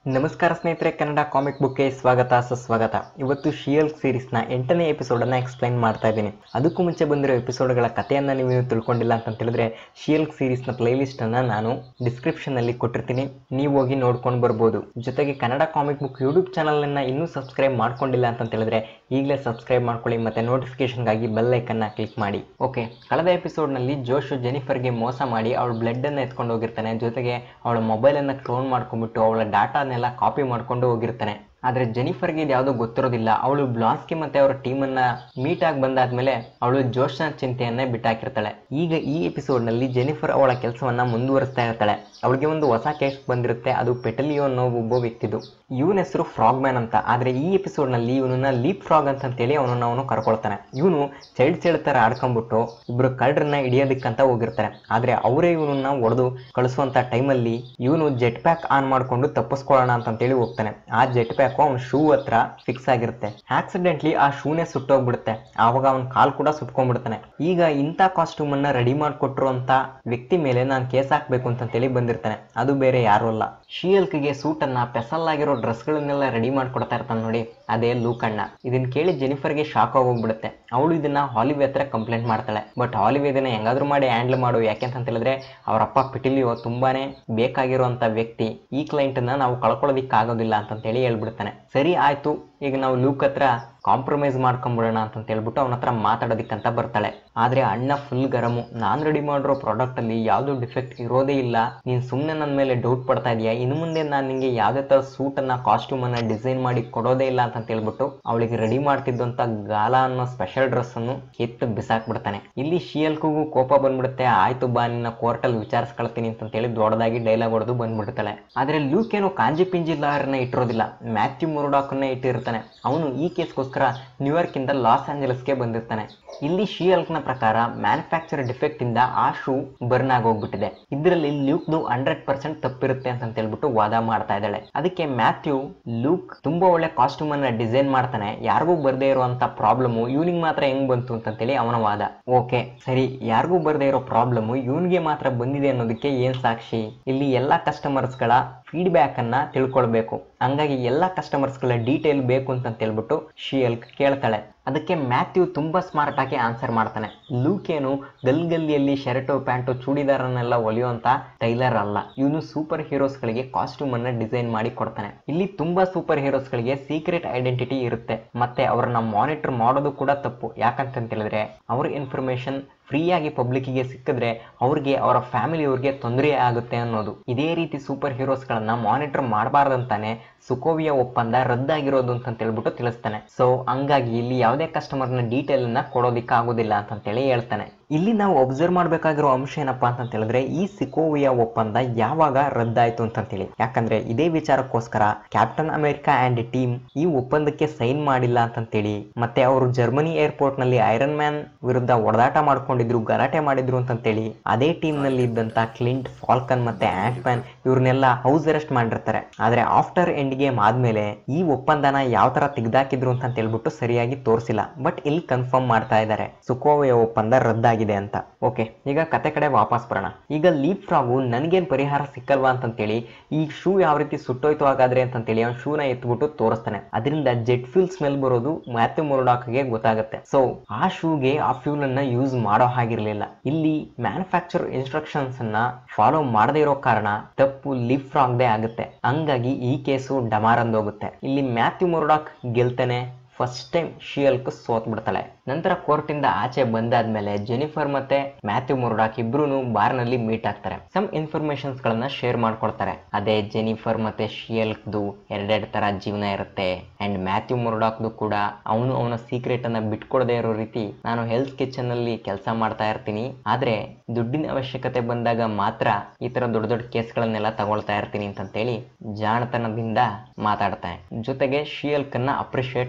ನಮಸ್ಕಾರ ಸ್ನೇಹಿತರೆ ಕನ್ನಡ ಕಾಮಿಕ್ ಬುಕ್ಗೆ ಸ್ವಾಗತ ಸುಸ್ವಾಗತ ಇವತ್ತು ಶಿಯಲ್ ಸೀರೀಸ್ನ ಎಂಟನೇ ಎಪಿಸೋಡನ್ನು ಎಕ್ಸ್ಪ್ಲೈನ್ ಮಾಡ್ತಾ ಇದ್ದೀನಿ ಅದಕ್ಕೂ ಮುಂಚೆ ಬಂದಿರೋ ಎಪಿಸೋಡ್ಗಳ ಕಥೆಯನ್ನು ನೀವು ಇನ್ನೂ ತಿಳ್ಕೊಂಡಿಲ್ಲ ಅಂತ ಹೇಳಿದ್ರೆ ಶಿಯಲ್ ಸೀರೀಸ್ನ ಪ್ಲೇಲಿಸ್ಟನ್ನು ನಾನು ಡಿಸ್ಕ್ರಿಪ್ಷನಲ್ಲಿ ಕೊಟ್ಟಿರ್ತೀನಿ ನೀವು ಹೋಗಿ ನೋಡ್ಕೊಂಡು ಬರ್ಬೋದು ಜೊತೆಗೆ ಕನ್ನಡ ಕಾಮಿಕ್ ಬುಕ್ ಯೂಟ್ಯೂಬ್ ಚಾನಲನ್ನು ಇನ್ನೂ ಸಬ್ಸ್ಕ್ರೈಬ್ ಮಾಡ್ಕೊಂಡಿಲ್ಲ ಅಂತ ಹೇಳಿದ್ರೆ ಈಗಲೇ ಸಬ್ಸ್ಕ್ರೈಬ್ ಮಾಡ್ಕೊಳ್ಳಿ ಮತ್ತು ನೋಟಿಫಿಕೇಶನ್ಗಾಗಿ ಬೆಲ್ ಐಕನ್ನ ಕ್ಲಿಕ್ ಮಾಡಿ ಓಕೆ ಕಳೆದ ಎಪಿಸೋಡ್ನಲ್ಲಿ ಜೋಶು ಜೆನಿಫರ್ಗೆ ಮೋಸ ಮಾಡಿ ಅವಳ ಬ್ಲಡ್ಡನ್ನು ಎತ್ಕೊಂಡು ಹೋಗಿರ್ತಾನೆ ಜೊತೆಗೆ ಅವಳ ಮೊಬೈಲನ್ನು ಕ್ಲೋನ್ ಮಾಡ್ಕೊಂಡ್ಬಿಟ್ಟು ಅವಳ ಡಾಟಾನೆಲ್ಲ ಕಾಪಿ ಮಾಡ್ಕೊಂಡು ಹೋಗಿರ್ತಾನೆ ಆದರೆ ಜೆನಿಫರ್ಗೆ ಇದು ಯಾವುದೋ ಗೊತ್ತಿರೋದಿಲ್ಲ ಅವಳು ಬ್ಲಾಸ್ಕಿ ಮತ್ತೆ ಅವರ ಟೀಮನ್ನ ಮೀಟ್ ಆಗಿ ಬಂದಾದ್ಮೇಲೆ ಅವಳು ಜೋಶ್ನ ಚಿಂತೆಯನ್ನೇ ಬಿಟ್ಟಾಕಿರ್ತಾಳೆ ಈಗ ಈ ಎಪಿಸೋಡ್ನಲ್ಲಿ ಜೆನಿಫರ್ ಅವಳ ಕೆಲಸವನ್ನ ಮುಂದುವರಿಸ್ತಾ ಇರ್ತಾಳೆ ಅವಳಿಗೆ ಒಂದು ಹೊಸ ಕೇಸ್ ಬಂದಿರುತ್ತೆ ಅದು ಪೆಟಲಿಯೋ ಅನ್ನೋ ಒಬ್ಬ ವ್ಯಕ್ತಿದು ಇವನ ಹೆಸರು ಫ್ರಾಗ್ ಮ್ಯಾನ್ ಅಂತ ಆದರೆ ಈ ಎಪಿಸೋಡ್ನಲ್ಲಿ ಇವನನ್ನ ಲೀಪ್ ಫ್ರಾಗ್ ಅಂತೇಳಿ ಅವನನ್ನ ಅವನು ಕರ್ಕೊಳ್ತಾನೆ ಇವನು ಚೈಲ್ಡ್ ಚೈಲ್ಡ್ ಥರ ಆಡ್ಕೊಂಡ್ಬಿಟ್ಟು ಇಬ್ರು ಕಳ್ಳರನ್ನ ಹಿಡಿಯೋದಕ್ಕಂತ ಹೋಗಿರ್ತಾರೆ ಆದರೆ ಅವರೇ ಇವನನ್ನ ಹೊಡೆದು ಕಳಿಸುವಂತ ಟೈಮಲ್ಲಿ ಇವನು ಜೆಟ್ ಪ್ಯಾಕ್ ಆನ್ ಮಾಡ್ಕೊಂಡು ತಪ್ಪಿಸ್ಕೊಳ್ಳೋಣ ಅಂತೇಳಿ ಹೋಗ್ತಾನೆ ಆ ಜೆಟ್ ಪ್ಯಾಕ್ ಅವನ ಶೂ ಹತ್ರ ಫಿಕ್ಸ್ ಆಗಿರುತ್ತೆ ಆಕ್ಸಿಡೆಂಟ್ಲಿ ಆ ಶೂನೇ ಸುಟ್ಟೋಗ್ಬಿಡುತ್ತೆ ಆವಾಗ ಅವನ ಕಾಲ್ ಕೂಡ ಸುಟ್ಕೊಂಡ್ಬಿಡ್ತಾನೆ ಈಗ ಇಂಥ ಕಾಸ್ಟ್ಯೂಮ್ ಅನ್ನ ರೆಡಿ ಮಾಡಿಕೊಟ್ಟಿರುವಂತ ವ್ಯಕ್ತಿ ಮೇಲೆ ನಾನು ಕೇಸ್ ಹಾಕ್ಬೇಕು ಅಂತೇಳಿ ಬಂದಿರ್ತಾನೆ ಅದು ಬೇರೆ ಯಾರು ಅಲ್ಲ ಶಿಯಲ್ಕ್ಗೆ ಸೂಟ್ ಅನ್ನ ಪೆಸಲ್ಲಾಗಿರೋ ಡ್ರೆಸ್ಗಳನ್ನೆಲ್ಲ ರೆಡಿ ಮಾಡ್ಕೊಡ್ತಾ ಇರ್ತಾನೆ ನೋಡಿ ಅದೇ ಲೂಕಣ್ಣ ಇದನ್ನ ಕೇಳಿ ಜೆನಿಫರ್ಗೆ ಶಾಕ್ ಆಗೋಗ್ಬಿಡುತ್ತೆ ಅವಳು ಇದನ್ನ ಹಾಲಿವೆ ಹತ್ರ ಕಂಪ್ಲೇಂಟ್ ಮಾಡ್ತಾಳೆ ಬಟ್ ಹಾಲಿವೆ ಇದನ್ನ ಹೆಂಗಾದ್ರೂ ಮಾಡಿ ಹ್ಯಾಂಡಲ್ ಮಾಡು ಯಾಕೆಂತ ಹೇಳಿದ್ರೆ ಅವರಪ್ಪ ಪಿಟಿಲಿಯೋ ತುಂಬಾನೇ ಬೇಕಾಗಿರುವಂತ ವ್ಯಕ್ತಿ ಈ ಕ್ಲೈಂಟ್ ಅನ್ನ ನಾವು ಕಳ್ಕೊಳ್ಳೋದಿಕ್ಕಾಗೋದಿಲ್ಲ ಅಂತಂತೇಳಿ ಹೇಳ್ಬಿಡ್ತಾನೆ ಸರಿ ಆಯ್ತು ಈಗ ನಾವು ಲೂಕ್ ಹತ್ರ ಕಾಂಪ್ರಮೈಸ್ ಮಾಡ್ಕೊಂಬಿಡೋಣ ಅಂತ ಹೇಳ್ಬಿಟ್ಟು ಅವನ ಹತ್ರ ಮಾತಾಡೋದಕ್ಕಂತ ಬರ್ತಾಳೆ ಆದ್ರೆ ಅಣ್ಣ ಫುಲ್ ಗರಮು ನಾನ್ ರೆಡಿ ಮಾಡಿರೋ ಪ್ರಾಡಕ್ಟ್ ಅಲ್ಲಿ ಯಾವ್ದು ಡಿಫೆಕ್ಟ್ ಇರೋದೇ ಇಲ್ಲ ನೀನ್ ಸುಮ್ಮನೆ ನನ್ನ ಮೇಲೆ ಡೌಟ್ ಪಡ್ತಾ ಇದೀಯಾ ಇನ್ನು ಮುಂದೆ ನಾನು ನಿಂಗೆ ಯಾವ್ದೇ ತರ ಸೂಟ್ ಅನ್ನ ಕಾಸ್ಟ್ಯೂಮ್ ಅನ್ನ ಡಿಸೈನ್ ಮಾಡಿ ಕೊಡೋದೇ ಇಲ್ಲ ಅಂತ ಹೇಳ್ಬಿಟ್ಟು ಅವಳಿಗೆ ರೆಡಿ ಮಾಡ್ತಿದ್ದಂತ ಗಾಲ ಅನ್ನೋ ಸ್ಪೆಷಲ್ ಡ್ರೆಸ್ ಅನ್ನು ಎತ್ತು ಬಿಸಾಕ್ಬಿಡ್ತಾನೆ ಇಲ್ಲಿ ಶಿಯಲ್ಕುಗೂ ಕೋಪ ಬಂದ್ಬಿಡುತ್ತೆ ಆಯ್ತು ಬಾ ನಿನ್ನ ಕೋರ್ಟಲ್ಲಿ ವಿಚಾರಿಸ್ಕೊಳ್ತೀನಿ ಅಂತ ಹೇಳಿ ದೊಡ್ಡದಾಗಿ ಡೈಲಾಗ್ ಹೊಡೆದು ಬಂದ್ಬಿಡ್ತಾಳೆ ಆದ್ರೆ ಲೂಕ್ ಏನು ಕಾಂಜಿ ಪಿಂಜಿ ಲಾಯರ್ನ ಇಟ್ಟಿರೋದಿಲ್ಲ ಮ್ಯಾಥ್ಯೂ ಮುರುಡಾಕ್ನ ಇಟ್ಟಿರ್ತಾನೆ ಅವನು ಈ ಕೇಸ್ಗೋಸ್ಕರ ನ್ಯೂಯಾರ್ಕ್ ಇಂದ ಲಾಸ್ ಆಂಜಲಸ್ಗೆ ಬಂದಿರ್ತಾನೆ ಇಲ್ಲಿ ಶಿಯಲ್ಕ್ನ ಪ್ರಕಾರ ಮ್ಯಾನುಫ್ಯಾಕ್ಚರ್ ಡಿಫೆಕ್ಟ್ ಇಂದ ಆ ಶೂ ಬರ್ನ್ ಆಗೋಗ್ಬಿಟ್ಟಿದೆ ಇದರಲ್ಲಿ ಲೂಕ್ದು ಹಂಡ್ರೆಡ್ ಪರ್ಸೆಂಟ್ ತಪ್ಪಿರುತ್ತೆ ಅಂತ ಹೇಳ್ಬಿಟ್ಟು ವಾದ ಮಾಡ್ತಾ ಇದ್ದಾಳೆ ಅದಕ್ಕೆ ಮ್ಯಾಥ್ಯೂ ಲೂಕ್ ತುಂಬಾ ಒಳ್ಳೆ ಕಾಸ್ಟ್ಯೂಮ್ ಅನ್ನ ಡಿಸೈನ್ ಮಾಡ್ತಾನೆ ಯಾರಿಗೂ ಬರ್ದೇ ಇರುವಂತ ಪ್ರಾಬ್ಲಮ್ ಇವನಿಗೆ ಮಾತ್ರ ಹೆಂಗ್ ಬಂತು ಅಂತೇಳಿ ಅವನ ವಾದ ಓಕೆ ಸರಿ ಯಾರಿಗೂ ಬರ್ದೇ ಇರೋ ಪ್ರಾಬ್ಲಮ್ ಇವನಿಗೆ ಮಾತ್ರ ಬಂದಿದೆ ಅನ್ನೋದಕ್ಕೆ ಏನ್ ಸಾಕ್ಷಿ ಇಲ್ಲಿ ಎಲ್ಲಾ ಕಸ್ಟಮರ್ಸ್ ಗಳ ಫೀಡ್ಬ್ಯಾಕ್ ಅನ್ನ ತಿಳ್ಕೊಳ್ಬೇಕು ಹಂಗಾಗಿ ಎಲ್ಲಾ ಕಸ್ಟಮರ್ಸ್ ಗಳ ಡೀಟೇಲ್ ಬೇಕು ಅಂತ ಹೇಳ್ಬಿಟ್ಟು ಶಿಯಲ್ಕ್ ಕೇಳ್ತಾಳೆ ಅದಕ್ಕೆ ಮ್ಯಾಥ್ಯೂ ತುಂಬಾ ಸ್ಮಾರ್ಟ್ ಆಗಿ ಆನ್ಸರ್ ಮಾಡ್ತಾನೆ ಲೂಕ್ ಏನು ಗಲ್ ಗಲ್ಲಿಯಲ್ಲಿ ಶರ್ಟು ಪ್ಯಾಂಟು ಚೂಡಿದಾರನ್ನೆಲ್ಲ ಹೊಲಿಯುವಂತ ಟೈಲರ್ ಅಲ್ಲ ಇವನು ಸೂಪರ್ ಹೀರೋಸ್ ಗಳಿಗೆ ಕಾಸ್ಟ್ಯೂಮ್ ಅನ್ನ ಡಿಸೈನ್ ಮಾಡಿ ಕೊಡ್ತಾನೆ ಇಲ್ಲಿ ತುಂಬಾ ಸೂಪರ್ ಹೀರೋಸ್ ಗಳಿಗೆ ಸೀಕ್ರೆಟ್ ಐಡೆಂಟಿಟಿ ಇರುತ್ತೆ ಮತ್ತೆ ಅವ್ರನ್ನ ಮಾನಿಟರ್ ಮಾಡೋದು ಕೂಡ ತಪ್ಪು ಯಾಕಂತ ಹೇಳಿದ್ರೆ ಅವ್ರ ಇನ್ಫಾರ್ಮೇಶನ್ ಫ್ರೀಯಾಗಿ ಪಬ್ಲಿಕ್ಕಿಗೆ ಸಿಕ್ಕಿದ್ರೆ ಅವ್ರಿಗೆ ಅವರ ಫ್ಯಾಮಿಲಿಯವ್ರಿಗೆ ತೊಂದರೆ ಆಗುತ್ತೆ ಅನ್ನೋದು ಇದೇ ರೀತಿ ಸೂಪರ್ ಹೀರೋಸ್ಗಳನ್ನ ಮಾನಿಟರ್ ಮಾಡಬಾರ್ದಂತಾನೆ ಸುಕೋವಿಯ ಒಪ್ಪಂದ ರದ್ದಾಗಿರೋದು ಅಂತ ಹೇಳ್ಬಿಟ್ಟು ತಿಳಿಸ್ತಾನೆ ಸೊ ಹಂಗಾಗಿ ಇಲ್ಲಿ ಯಾವುದೇ ಕಸ್ಟಮರ್ನ ಡೀಟೇಲ್ ಅನ್ನ ಕೊಡೋದಿಕ್ಕೆ ಆಗೋದಿಲ್ಲ ಅಂತೇಳಿ ಹೇಳ್ತಾನೆ ಇಲ್ಲಿ ನಾವು ಅಬ್ಸರ್ವ್ ಮಾಡಬೇಕಾಗಿರೋ ಅಂಶ ಏನಪ್ಪಾ ಅಂತ ಹೇಳಿದ್ರೆ ಈ ಸಿಕೋವಿಯ ಒಪ್ಪಂದ ಯಾವಾಗ ರದ್ದಾಯ್ತು ಅಂತೇಳಿ ಯಾಕಂದ್ರೆ ಇದೇ ವಿಚಾರಕ್ಕೋಸ್ಕರ ಕ್ಯಾಪ್ಟನ್ ಅಮೆರಿಕಾ ಅಂಡ್ ಟೀಮ್ ಈ ಒಪ್ಪಂದಕ್ಕೆ ಸೈನ್ ಮಾಡಿಲ್ಲ ಅಂತೇಳಿ ಮತ್ತೆ ಅವರು ಜರ್ಮನಿ ಏರ್ಪೋರ್ಟ್ ನಲ್ಲಿ ಐರನ್ ಮ್ಯಾನ್ ವಿರುದ್ಧ ಹೊಡೆದಾಟ ಮಾಡ್ಕೊಂಡಿದ್ರು ಗಲಾಟೆ ಮಾಡಿದ್ರು ಅಂತೇಳಿ ಅದೇ ಟೀಮ್ ನಲ್ಲಿ ಇದ್ದಂತ ಕ್ಲಿಂಟ್ ಫಾಲ್ಕನ್ ಮತ್ತೆ ಆಂಟ್ ಮ್ಯಾನ್ ಇವ್ರನ್ನೆಲ್ಲ ಹೌಸ್ ಅರೆಸ್ಟ್ ಮಾಡಿರ್ತಾರೆ ಆದ್ರೆ ಆಫ್ಟರ್ ಎಂಡ್ ಗೇಮ್ ಆದ್ಮೇಲೆ ಈ ಒಪ್ಪಂದನ ಯಾವ ತರ ತೆಗ್ದಾಕಿದ್ರು ಅಂತ ಹೇಳ್ಬಿಟ್ಟು ಸರಿಯಾಗಿ ತೋರಿಸಿಲ್ಲ ಬಟ್ ಇಲ್ಲಿ ಕನ್ಫರ್ಮ್ ಮಾಡ್ತಾ ಇದ್ದಾರೆ ಸುಕೋವಿಯ ಒಪ್ಪಂದ ರದ್ದಾಗಿದೆ ಅಂತ ಓಕೆ ಈಗ ಕತೆ ಕಡೆ ವಾಪಸ್ ಬರೋಣ ಈಗ ಲೀಪ್ ಫ್ರಾಗು ನನ್ಗೇನ್ ಪರಿಹಾರ ಸಿಕ್ಕಲ್ವಾ ಅಂತಂತೇಳಿ ಈ ಶೂ ಯಾವ ರೀತಿ ಸುಟ್ಟೋಯ್ತು ಹಾಗಾದ್ರೆ ಅಂತಂತೇಳಿ ಅವ್ನು ಶೂನ ಎತ್ಬಿಟ್ಟು ತೋರಿಸ್ತಾನೆ ಅದರಿಂದ ಜೆಟ್ ಫ್ಯೂಲ್ ಸ್ಮೆಲ್ ಬರೋದು ಮ್ಯಾಥ್ಯೂ ಮುರುಡಾಕ್ಗೆ ಗೊತ್ತಾಗುತ್ತೆ ಸೊ ಆ ಶೂಗೆ ಆ ಫ್ಯೂಲ್ ಅನ್ನ ಯೂಸ್ ಮಾಡೋ ಹಾಗಿರ್ಲಿಲ್ಲ ಇಲ್ಲಿ ಮ್ಯಾನುಫ್ಯಾಕ್ಚರ್ ಇನ್ಸ್ಟ್ರಕ್ಷನ್ಸ್ ಅನ್ನ ಫಾಲೋ ಮಾಡದೇ ಇರೋ ಕಾರಣ ತಪ್ಪು ಲೀಪ್ ಫ್ರಾಗ್ದೇ ಆಗುತ್ತೆ ಹಂಗಾಗಿ ಈ ಕೇಸು ಡಮಾರಂದೋಗುತ್ತೆ ಇಲ್ಲಿ ಮ್ಯಾಥ್ಯೂ ಮುರುಡಾಕ್ ಗೆಲ್ತಾನೆ ಫಸ್ಟ್ ಟೈಮ್ ಶಿಯಲ್ಕ್ ಸೋತ್ ಬಿಡ್ತಾಳೆ ನಂತರ ಕೋರ್ಟಿಂದ ಆಚೆ ಬಂದಾದ್ಮೇಲೆ ಜೆನಿಫರ್ ಮತ್ತೆ ಮ್ಯಾಥ್ಯೂ ಮುರುಡಾಕ್ ಇಬ್ರು ಬಾರ್ನಲ್ಲಿ ಮೀಟ್ ಆಗ್ತಾರೆ ಸಮ್ ಇನ್ಫಾರ್ಮೇಶನ್ಸ್ ಗಳನ್ನ ಶೇರ್ ಮಾಡ್ಕೊಳ್ತಾರೆ ಅದೇ ಜೆನಿಫರ್ ಮತ್ತೆ ಶಿಯಲ್ಕ್ದು ಎರಡೆರಡು ತರ ಜೀವನ ಇರುತ್ತೆ ಅಂಡ್ ಮ್ಯಾಥ್ಯೂ ಮುರುಡಾಕ್ದು ಕೂಡ ಅವನು ಅವನ ಸೀಕ್ರೆಟ್ ಅನ್ನ ಬಿಟ್ಕೊಡದೇ ಇರೋ ರೀತಿ ನಾನು ಹೆಲ್ತ್ ಕಿಚನ್ ಅಲ್ಲಿ ಕೆಲಸ ಮಾಡ್ತಾ ಇರ್ತೀನಿ ಆದ್ರೆ ದುಡ್ಡಿನ ಅವಶ್ಯಕತೆ ಬಂದಾಗ ಮಾತ್ರ ಈ ತರ ದೊಡ್ಡ ದೊಡ್ಡ ಕೇಸ್ಗಳನ್ನೆಲ್ಲ ತಗೊಳ್ತಾ ಇರ್ತೀನಿ ಅಂತಂತೇಳಿ ಜಾಣತನದಿಂದ ಮಾತಾಡ್ತಾನೆ ಜೊತೆಗೆ ಶಿಯಲ್ಕ್ ಅನ್ನ ಅಪ್ರಿಶಿಯೇಟ್ ಮಾಡ್ತಾನೆ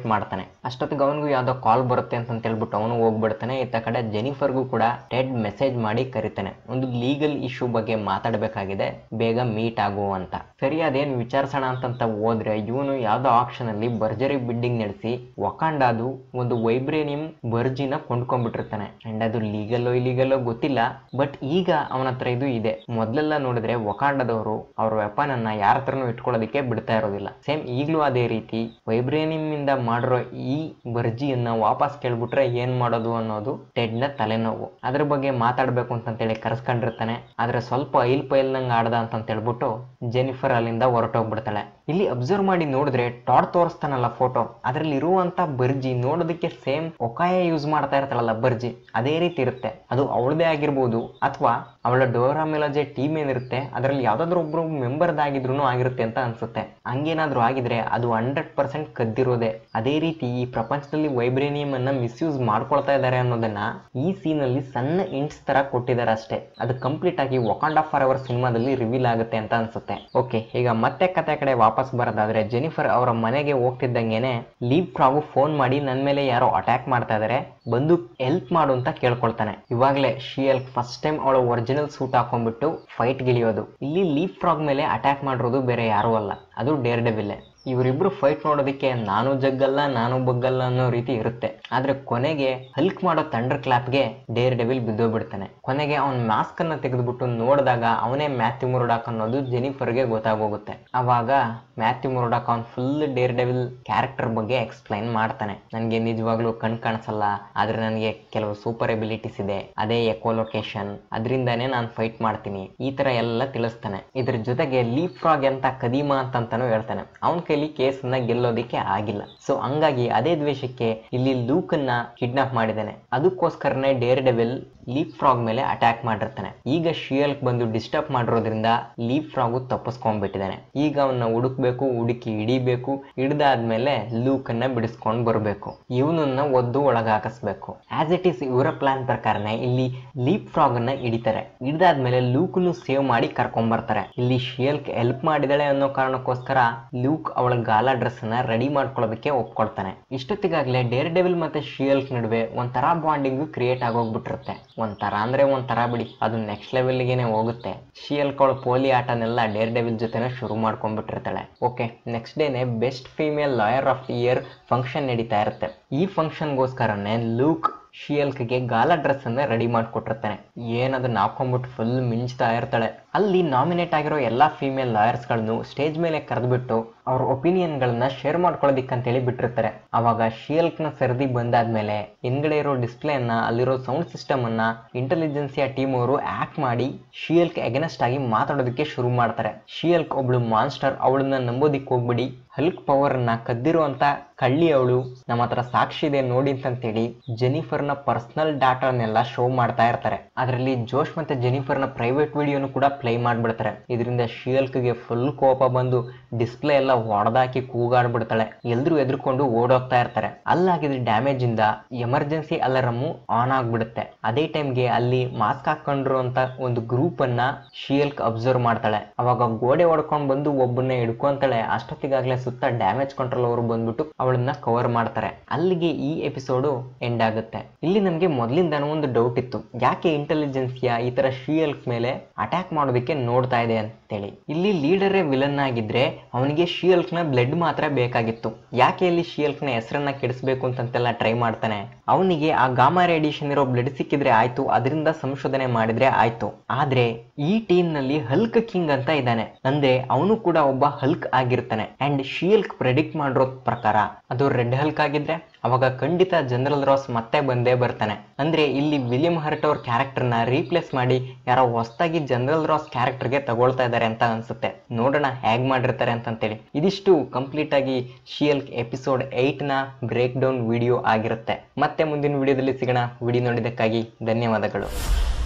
ಹೋಗ್ಬಿಡ್ತಾನೆ ಅಷ್ಟೊತ್ತಿಗೆ ಅವನಿಗೂ ಯಾವ್ದೋ ಕಾಲ್ ಬರುತ್ತೆ ಅಂತ ಹೇಳ್ಬಿಟ್ಟು ಅವನು ಹೋಗ್ಬಿಡ್ತಾನೆ ಇತ್ತ ಕಡೆ ಜೆನಿಫರ್ಗೂ ಕೂಡ ಟೆಡ್ ಮೆಸೇಜ್ ಮಾಡಿ ಕರಿತಾನೆ ಒಂದು ಲೀಗಲ್ ಇಶ್ಯೂ ಬಗ್ಗೆ ಮಾತಾಡಬೇಕಾಗಿದೆ ಬೇಗ ಮೀಟ್ ಆಗು ಅಂತ ಸರಿ ಅದೇನು ವಿಚಾರಿಸೋಣ ಅಂತಂತ ಹೋದ್ರೆ ಇವನು ಯಾವ್ದೋ ಆಕ್ಷನ್ ಅಲ್ಲಿ ಭರ್ಜರಿ ಬಿಡ್ಡಿಂಗ್ ನಡೆಸಿ ವಕಾಂಡಾದು ಒಂದು ವೈಬ್ರೇನಿಯಂ ಬರ್ಜಿನ ಕೊಂಡ್ಕೊಂಡ್ಬಿಟ್ಟಿರ್ತಾನೆ ಅಂಡ್ ಅದು ಲೀಗಲ್ಲೋ ಇಲೀಗಲ್ಲೋ ಗೊತ್ತಿಲ್ಲ ಬಟ್ ಈಗ ಅವನ ಹತ್ರ ಇದು ಇದೆ ಮೊದಲೆಲ್ಲ ನೋಡಿದ್ರೆ ವಕಾಂಡದವರು ಅವ್ರ ವೆಪನ್ ಅನ್ನ ಯಾರ ಹತ್ರನೂ ಇಟ್ಕೊಳ್ಳೋದಕ್ಕೆ ಬಿಡ್ತಾ ಇರೋದಿಲ್ಲ ಸೇಮ್ ಈಗಲೂ ಅದೇ ರೀತಿ ವೈಬ್ರೇನಿಯಂ ಇಂದ ಮಾಡಿರೋ ಈ ಬರ್ಜಿಯನ್ನ ವಾಪಸ್ ಕೇಳ್ಬಿಟ್ರೆ ಏನ್ ಮಾಡೋದು ಅನ್ನೋದು ಟೆಡ್ ನ ತಲೆನೋವು ಅದ್ರ ಬಗ್ಗೆ ಮಾತಾಡ್ಬೇಕು ಅಂತಂತೇಳಿ ಕರ್ಸ್ಕೊಂಡಿರ್ತಾನೆ ಆದ್ರೆ ಸ್ವಲ್ಪ ಐಲ್ ಪೈಲ್ನಂಗ್ ಆಡ್ದ ಅಂತ ಹೇಳ್ಬಿಟ್ಟು ಜೆನಿಫರ್ ಅಲ್ಲಿಂದ ಹೊರಟೋಗ್ಬಿಡ್ತಾಳೆ ಇಲ್ಲಿ ಅಬ್ಸರ್ವ್ ಮಾಡಿ ನೋಡಿದ್ರೆ ಟಾಡ್ ತೋರಿಸ್ತಾನಲ್ಲ ಫೋಟೋ ಅದ್ರಲ್ಲಿ ಇರುವಂತ ಬರ್ಜಿ ನೋಡೋದಕ್ಕೆ ಸೇಮ್ ಒಕಾಯ ಯೂಸ್ ಮಾಡ್ತಾ ಇರ್ತಾಳಲ್ಲ ಬರ್ಜಿ ಅದೇ ರೀತಿ ಇರುತ್ತೆ ಅದು ಅವಳದೇ ಆಗಿರ್ಬೋದು ಅಥವಾ ಅವಳ ಡೋರಾ ಮೆಲಜೆ ಟೀಮ್ ಏನಿರುತ್ತೆ ಅದರಲ್ಲಿ ಯಾವ್ದಾದ್ರು ಒಬ್ರು ಮೆಂಬರ್ದಾಗಿದ್ರು ಆಗಿರುತ್ತೆ ಅಂತ ಅನ್ಸುತ್ತೆ ಹಂಗೇನಾದ್ರೂ ಆಗಿದ್ರೆ ಅದು ಹಂಡ್ರೆಡ್ ಪರ್ಸೆಂಟ್ ಕದ್ದಿರೋದೆ ಅದೇ ರೀತಿ ಈ ಪ್ರಪಂಚದಲ್ಲಿ ವೈಬ್ರೇನಿಯಂ ಅನ್ನ ಮಿಸ್ಯೂಸ್ ಮಾಡ್ಕೊಳ್ತಾ ಇದ್ದಾರೆ ಅನ್ನೋದನ್ನ ಈ ಸೀನ್ ಅಲ್ಲಿ ಸಣ್ಣ ಇಂಟ್ಸ್ ತರ ಕೊಟ್ಟಿದ್ದಾರೆ ಅಷ್ಟೇ ಅದು ಕಂಪ್ಲೀಟ್ ಆಗಿ ವಕಾಂಡ್ ಆಫ್ ಫಾರ್ ಅವರ್ ಸಿನಿಮಾದಲ್ಲಿ ರಿವೀಲ್ ಆಗುತ್ತೆ ಅಂತ ಅನ್ಸುತ್ತೆ ಓಕೆ ಈಗ ಮತ್ತೆ ಕತೆ ಕಡೆ ವಾಪಸ್ ಬರೋದಾದ್ರೆ ಜೆನಿಫರ್ ಅವರ ಮನೆಗೆ ಹೋಗ್ತಿದ್ದಂಗೆನೆ ಲೀವ್ ಫ್ರಾಗು ಫೋನ್ ಮಾಡಿ ನನ್ ಮೇಲೆ ಯಾರೋ ಅಟ್ಯಾಕ್ ಮಾಡ್ತಾ ಇದಾರೆ ಬಂದು ಹೆಲ್ಪ್ ಮಾಡು ಅಂತ ಕೇಳ್ಕೊಳ್ತಾನೆ ಇವಾಗಲೇ ಶಿಯಲ್ ಫಸ್ಟ್ ಟೈಮ್ ಅವಳ ಒರಿಜಿನಲ್ ಸೂಟ್ ಹಾಕೊಂಡ್ಬಿಟ್ಟು ಫೈಟ್ ಗಿಳಿಯೋದು ಇಲ್ಲಿ ಲೀವ್ ಫ್ರಾಗ್ ಮೇಲೆ ಅಟ್ಯಾಕ್ ಮಾಡಿರೋದು ಬೇರೆ ಯಾರೂ ಅಲ್ಲ ಅದು ಡೇರ್ ಡೆವಿಲ್ಲೆ ಇವರಿಬ್ರು ಫೈಟ್ ನೋಡೋದಕ್ಕೆ ನಾನು ಜಗ್ಗಲ್ಲ ನಾನು ಬಗ್ಗಲ್ಲ ಅನ್ನೋ ರೀತಿ ಇರುತ್ತೆ ಆದ್ರೆ ಕೊನೆಗೆ ಹಲ್ಕ್ ಮಾಡೋ ಥಂಡರ್ ಕ್ಲಾಪ್ಗೆ ಡೇರ್ ಡೆವಿಲ್ ಬಿದ್ದೋಗ್ಬಿಡ್ತಾನೆ ಕೊನೆಗೆ ಅವನ್ ಮಾಸ್ಕ್ ಅನ್ನ ತೆಗೆದ್ಬಿಟ್ಟು ನೋಡಿದಾಗ ಅವನೇ ಮ್ಯಾಥ್ಯೂ ಮುರುಡಾಕ್ ಅನ್ನೋದು ಜೆನಿಫರ್ಗೆ ಗೊತ್ತಾಗೋಗುತ್ತೆ ಅವಾಗ ಮ್ಯಾಥ್ಯೂ ಮುರುಡಾಕ್ ಅವ್ನ್ ಫುಲ್ ಡೇರ್ ಡೆವಿಲ್ ಕ್ಯಾರೆಕ್ಟರ್ ಬಗ್ಗೆ ಎಕ್ಸ್ಪ್ಲೈನ್ ಮಾಡ್ತಾನೆ ನನಗೆ ನಿಜವಾಗ್ಲೂ ಕಣ್ ಕಾಣಿಸಲ್ಲ ಆದ್ರೆ ನನಗೆ ಕೆಲವು ಸೂಪರ್ ಎಬಿಲಿಟೀಸ್ ಇದೆ ಅದೇ ಎಕೋಲೊಕೇಶನ್ ಅದರಿಂದಾನೇ ನಾನು ಫೈಟ್ ಮಾಡ್ತೀನಿ ಈ ತರ ಎಲ್ಲ ತಿಳಿಸ್ತಾನೆ ಇದ್ರ ಜೊತೆಗೆ ಲೀಪ್ ಫ್ರಾಗ್ ಅಂತ ಕದೀಮಾ ಅಂತಂತಾನು ಹೇಳ್ತಾನೆ ಅವನ ಕೈಲಿ ಕೇಸನ್ನ ಗೆಲ್ಲೋದಿಕ್ಕೆ ಆಗಿಲ್ಲ ಸೊ ಹಂಗಾಗಿ ಅದೇ ದ್ವೇಷಕ್ಕೆ ಇಲ್ಲಿ ಲೂಕನ್ನ ಕಿಡ್ನಾಪ್ ಮಾಡಿದ್ದಾನೆ ಅದಕ್ಕೋಸ್ಕರನೇ ಡೇರ್ ಡೆವಿಲ್ ಲೀಪ್ ಫ್ರಾಗ್ ಮೇಲೆ ಅಟ್ಯಾಕ್ ಮಾಡಿರ್ತಾನೆ ಈಗ ಶಿಯಲ್ಕ್ ಬಂದು ಡಿಸ್ಟರ್ಬ್ ಮಾಡಿರೋದ್ರಿಂದ ಲೀಪ್ ಫ್ರಾಗು ತಪ್ಪಿಸ್ಕೊಂಡ್ಬಿಟ್ಟಿದ್ದಾನೆ ಈಗ ಅವನ್ನ ಹುಡುಕ್ಬೇಕು ಹುಡುಕಿ ಹಿಡಿಬೇಕು ಹಿಡ್ದಾದ್ಮೇಲೆ ಲೂಕ್ ಅನ್ನ ಬಿಡಿಸ್ಕೊಂಡ್ ಬರ್ಬೇಕು ಇವನನ್ನ ಒದ್ದು ಒಳಗ ಹಾಕಿಸ್ಬೇಕು ಆಸ್ ಇಟ್ ಈಸ್ ಇವರ ಪ್ಲಾನ್ ಪ್ರಕಾರನೇ ಇಲ್ಲಿ ಲೀಪ್ ಫ್ರಾಗ್ ಅನ್ನ ಹಿಡಿತಾರೆ ಹಿಡ್ದಾದ್ಮೇಲೆ ಲೂಕ್ನು ಸೇವ್ ಮಾಡಿ ಕರ್ಕೊಂಡ್ ಬರ್ತಾರೆ ಇಲ್ಲಿ ಶಿಯಲ್ಕ್ ಹೆಲ್ಪ್ ಮಾಡಿದಾಳೆ ಅನ್ನೋ ಕಾರಣಕ್ಕೋಸ್ಕರ ಲೂಕ್ ಅವಳ ಗಾಲ ಡ್ರೆಸ್ ಅನ್ನ ರೆಡಿ ಮಾಡ್ಕೊಳ್ಳೋದಕ್ಕೆ ಒಪ್ಕೊಳ್ತಾನೆ ಇಷ್ಟೊತ್ತಿಗಾಗ್ಲೇ ಡೇರ್ ಡೆವಿಲ್ ಮತ್ತೆ ಶಿಯಲ್ಕ್ ನಡುವೆ ಒಂಥರ ಬಾಂಡಿಂಗ್ ಕ್ರಿಯೇಟ್ ಆಗೋಗ್ಬಿಟ್ಟಿರುತ್ತೆ ಒಂಥರ ಅಂದ್ರೆ ಒಂಥರ ಬಿಡಿ ಅದು ನೆಕ್ಸ್ಟ್ ಲೆವೆಲ್ಗೆನೆ ಹೋಗುತ್ತೆ ಶಿಯಲ್ಕ್ ಅವಳ ಪೋಲಿ ಆಟನೆಲ್ಲ ಡೇರ್ ಡೆವಿಲ್ ಜೊತೆನೆ ಶುರು ಮಾಡ್ಕೊಂಡ್ಬಿಟ್ಟಿರ್ತಾಳೆ ಓಕೆ ನೆಕ್ಸ್ಟ್ ಡೇನೆ best female lawyer of the year function ನಡೀತಾ ಇರುತ್ತೆ ಈ ಫಂಕ್ಷನ್ಗೋಸ್ಕರನೇ ಲೂಕ್ ಶಿಯಲ್ಕ್ಗೆ ಗಾಲ ಡ್ರೆಸ್ ಅನ್ನ ರೆಡಿ ಮಾಡ್ಕೊಟ್ಟಿರ್ತಾನೆ ಏನದನ್ನ ಹಾಕೊಂಡ್ಬಿಟ್ಟು ಫುಲ್ ಮಿಂಚ್ತಾ ಇರ್ತಾಳೆ ಅಲ್ಲಿ ನಾಮಿನೇಟ್ ಆಗಿರೋ ಎಲ್ಲಾ ಫೀಮೇಲ್ ಲಾಯರ್ಸ್ಗಳನ್ನು ಸ್ಟೇಜ್ ಮೇಲೆ ಕರೆದ್ಬಿಟ್ಟು ಅವ್ರ ಒಪಿನಿಯನ್ಗಳನ್ನ ಶೇರ್ ಮಾಡ್ಕೊಳ್ಳೋದಿಕ್ಕಂತೇಳಿ ಬಿಟ್ಟಿರ್ತಾರೆ ಅವಾಗ ಶಿಯಲ್ಕ್ನ ಸರದಿ ಬಂದಾದ್ಮೇಲೆ ಹಿಂದ್ಗಡೆ ಇರೋ ಡಿಸ್ಪ್ಲೇ ಅನ್ನ ಅಲ್ಲಿರೋ ಸೌಂಡ್ ಸಿಸ್ಟಮ್ ಅನ್ನ ಇಂಟೆಲಿಜೆನ್ಸಿಯಾ ಟೀಮ್ ಅವರು ಆಕ್ಟ್ ಮಾಡಿ ಶಿಯಲ್ಕ್ ಎಗನೆಸ್ಟ್ ಆಗಿ ಮಾತಾಡೋದಕ್ಕೆ ಶುರು ಮಾಡ್ತಾರೆ ಶಿಯಲ್ಕ್ ಒಬ್ಳು ಮಾನ್ಸ್ಟರ್ ಅವಳನ್ನ ನಂಬೋದಿಕ್ ಹೋಗ್ಬಿಡಿ ಹಲ್ಕ್ ಪವರ್ ಅನ್ನ ಕದ್ದಿರುವಂತ ಕಳ್ಳಿ ಅವಳು ನಮ್ಮ ಹತ್ರ ಸಾಕ್ಷಿ ಇದೆ ನೋಡಿ ಅಂತೇಳಿ ಜೆನಿಫರ್ನ ಪರ್ಸನಲ್ ಡಾಟಾನೆಲ್ಲ ಶೋ ಮಾಡ್ತಾ ಇರ್ತಾರೆ ಅದರಲ್ಲಿ ಜೋಶ್ ಮತ್ತೆ ಜೆನಿಫರ್ನ ಪ್ರೈವೇಟ್ ವಿಡಿಯೋನು ಕೂಡ ಪ್ಲೇ ಮಾಡ್ಬಿಡ್ತಾರೆ ಇದರಿಂದ ಶಿಯಲ್ಕ್ಗೆ ಫುಲ್ ಕೋಪ ಬಂದು ಡಿಸ್ಪ್ಲೇ ಎಲ್ಲ ಹೊಡೆದಾಕಿ ಕೂಗಾಡ್ಬಿಡ್ತಾಳೆ ಎಲ್ರು ಎದ್ರುಕೊಂಡು ಓಡೋಗ್ತಾ ಇರ್ತಾರೆ ಅಲ್ಲಾಗಿದ್ದ ಡ್ಯಾಮೇಜ್ ಇಂದ ಎಮರ್ಜೆನ್ಸಿ ಅಲಾರಮ್ ಆನ್ ಆಗ್ಬಿಡುತ್ತೆ ಅದೇ ಟೈಮ್ಗೆ ಅಲ್ಲಿ ಮಾಸ್ಕ್ ಹಾಕೊಂಡಿರುವಂತ ಒಂದು ಗ್ರೂಪ್ ಅನ್ನ ಶಿಯಲ್ಕ್ ಅಬ್ಸರ್ವ್ ಮಾಡ್ತಾಳೆ ಅವಾಗ ಗೋಡೆ ಹೊಡ್ಕೊಂಡ್ ಬಂದು ಒಬ್ಬನ್ನ ಹಿಡ್ಕೊಂತಾಳೆ ಅಷ್ಟೊತ್ತಿಗಾಗ್ಲೇ ಸುತ್ತ ಡ್ಯಾಮೇಜ್ ಕಂಟ್ರೋಲ್ ಅವರು ಬಂದ್ಬಿಟ್ಟು ಅವಳನ್ನ ಕವರ್ ಮಾಡ್ತಾರೆ ಅಲ್ಲಿಗೆ ಈ ಎಪಿಸೋಡು ಎಂಡ್ ಆಗುತ್ತೆ ಇಲ್ಲಿ ನಮ್ಗೆ ಮೊದ್ಲಿಂದಾನು ಒಂದು ಡೌಟ್ ಇತ್ತು ಯಾಕೆ ಇಂಟೆಲಿಜೆನ್ಸಿಯಾ ಈ ತರ ಶಿಯಲ್ಕ್ ಮೇಲೆ ಅಟ್ಯಾಕ್ ಮಾಡೋದಕ್ಕೆ ನೋಡ್ತಾ ಇದೆ ಅಂತೇಳಿ ಇಲ್ಲಿ ಲೀಡರೇ ವಿಲನ್ ಆಗಿದ್ರೆ ಅವನಿಗೆ ಶಿಯಲ್ಕ್ ನ ಬ್ಲಡ್ ಮಾತ್ರ ಬೇಕಾಗಿತ್ತು ಯಾಕೆ ಇಲ್ಲಿ ಶಿಯಲ್ಕ್ ನ ಹೆಸರನ್ನ ಕೆಡಿಸ್ಬೇಕು ಅಂತಂತೆಲ್ಲ ಟ್ರೈ ಮಾಡ್ತಾನೆ ಅವನಿಗೆ ಆ ಗಾಮಾ ರೇಡಿಯೇಷನ್ ಇರೋ ಬ್ಲಡ್ ಸಿಕ್ಕಿದ್ರೆ ಆಯ್ತು ಅದರಿಂದ ಸಂಶೋಧನೆ ಮಾಡಿದ್ರೆ ಆಯ್ತು ಆದ್ರೆ ಈ ಟೀಮ್ ನಲ್ಲಿ ಹಲ್ಕ್ ಕಿಂಗ್ ಅಂತ ಇದ್ದಾನೆ ಅಂದ್ರೆ ಅವನು ಕೂಡ ಒಬ್ಬ ಹಲ್ಕ್ ಆಗಿರ್ತಾನೆ ಅಂಡ್ ಶಿಯಲ್ಕ್ ಪ್ರೆಡಿಕ್ಟ್ ಮಾಡಿರೋ ಪ್ರಕಾರ ಅದು ರೆಡ್ ಹಲ್ಕ್ ಆಗಿದ್ರೆ ಅವಾಗ ಖಂಡಿತ ಜನರಲ್ ರಾಸ್ ಮತ್ತೆ ಬಂದೇ ಬರ್ತಾನೆ ಅಂದ್ರೆ ಇಲ್ಲಿ ವಿಲಿಯಂ ಹರ್ಟ್ ಅವ್ರ ಕ್ಯಾರೆಕ್ಟರ್ ನ ರೀಪ್ಲೇಸ್ ಮಾಡಿ ಯಾರೋ ಹೊಸದಾಗಿ ಜನರಲ್ ರಾಸ್ ಕ್ಯಾರೆಕ್ಟರ್ಗೆ ತಗೊಳ್ತಾ ಇದ್ದಾರೆ ಅಂತ ಅನ್ಸುತ್ತೆ ನೋಡೋಣ ಹೇಗ್ ಮಾಡಿರ್ತಾರೆ ಅಂತಂತೇಳಿ ಇದಿಷ್ಟು ಕಂಪ್ಲೀಟ್ ಆಗಿ ಶಿಯಲ್ಕ್ ಎಪಿಸೋಡ್ ಏಟ್ ನ ಬ್ರೇಕ್ ಡೌನ್ ವಿಡಿಯೋ ಆಗಿರುತ್ತೆ ಮತ್ತೆ ಮುಂದಿನ ವಿಡಿಯೋದಲ್ಲಿ ಸಿಗೋಣ ವಿಡಿಯೋ ನೋಡಿದ್ದಕ್ಕಾಗಿ ಧನ್ಯವಾದಗಳು